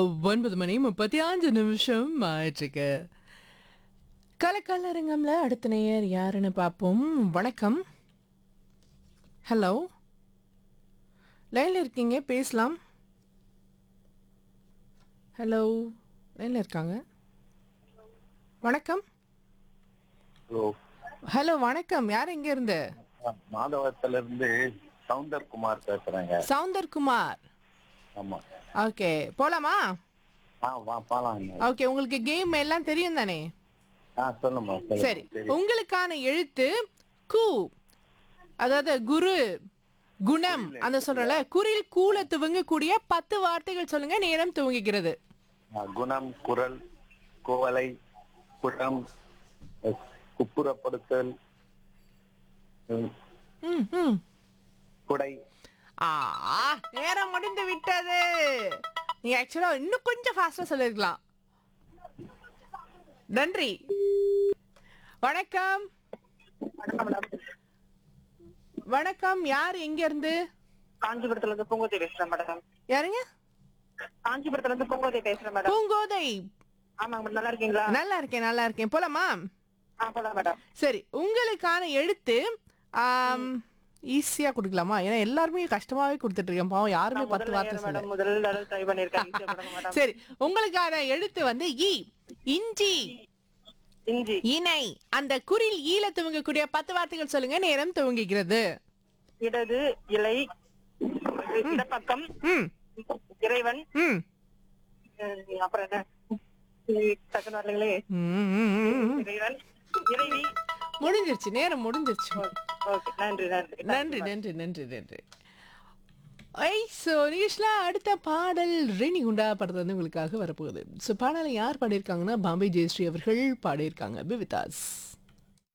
ஒன்பது மணி முப்பத்தி அஞ்சு நிமிஷம் ஆயிட்டுருக்கு கலக்கல்லரங்கம்ல அடுத்த நேயர் யாருன்னு பார்ப்போம் வணக்கம் ஹலோ லைனில் இருக்கீங்க பேசலாம் ஹலோ லைனில் இருக்காங்க வணக்கம் ஹலோ ஹலோ வணக்கம் யார் எங்க இருந்து மாதவத்துல இருந்து சவுந்தர் குமார் பேசுறேங்க சவுந்தர் குமார் ஆமா ஓகே போலாமா ஆ வா பாலாம் ஓகே உங்களுக்கு கேம் எல்லாம் தெரியும் தானே ஆ சொல்லுமா சொல்லுங்க. சரி உங்களுக்கான எழுத்து கு அதாவது குரு குணம் அந்த சொல்றல குரில் கூல துவங்கக்கூடிய பத்து வார்த்தைகள் சொல்லுங்க நேரம் துவங்குகிறது ஆ, குணம் குரல் குவலை குடம் அஹ், குப்புறப்படுத்தல் ம், ம், ம். குடை ஆ நேரம் முடிந்து விட்டது நீங்க ஆக்சுவலா இன்னும் கொஞ்சம் ஃபாஸ்டா சொல்லிருக்கலாம் நன்றி வணக்கம் வணக்கம் யார் எங்க இருந்து காஞ்சிபுரத்துல இருந்து பூங்கோதை பேசுறேன் மேடம் யாருங்க காஞ்சிபுரத்துல இருந்து பூங்கோதை பேசுறேன் மேடம் பூங்கோதை ஆமாங்க மேடம் நல்லா இருக்கீங்களா நல்லா இருக்கேன் நல்லா இருக்கேன் போலாமா ஆ போலாம் மேடம் சரி உங்களுக்கான எழுத்து ஆம், ஈஸியா கொடுக்கலாமா ஏன்னா எல்லாருமே கஷ்டமாவே கொடுத்துட்டு இருக்கேன் பாவம் யாருமே நான் பத்து முதல்ல வார்த்தை ஏறு சொல்ல மேடம் முதல் தடவை ட்ரை பண்ணிருக்கேன் ஈஸியா கொடுங்க மேடம் சரி உங்களுக்கான எழுத்து வந்து இ இஞ்சி இஞ்சி இணை அந்த குரில் ஈல துவங்கக்கூடிய பத்து வார்த்தைகள் சொல்லுங்க நேரம் துவங்குகிறது இடது இலை இடப்பக்கம் ம் இறைவன் ம் அஹ் அப்புறம் என்ன உம், டக்குன்னு வரலைங்களே ம், ம், ம், ம். இறைவன் இறைவி முடிஞ்சிருச்சு நேரம் முடிஞ்சிருச்சு ஓகே நன்றி நன்றி நன்றி நன்றி நன்றி நன்றி ஐ ஸோ நிகழ்ச்சியில் அடுத்த பாடல் ரெனி குண்டா படத்தில் வந்து உங்களுக்காக வரப்போகுது ஸோ பாடலை யார் பாடியிருக்காங்கன்னா பாம்பே ஜெயஸ்ரீ அவர்கள் பாடியிருக்காங்க பிவிதாஸ்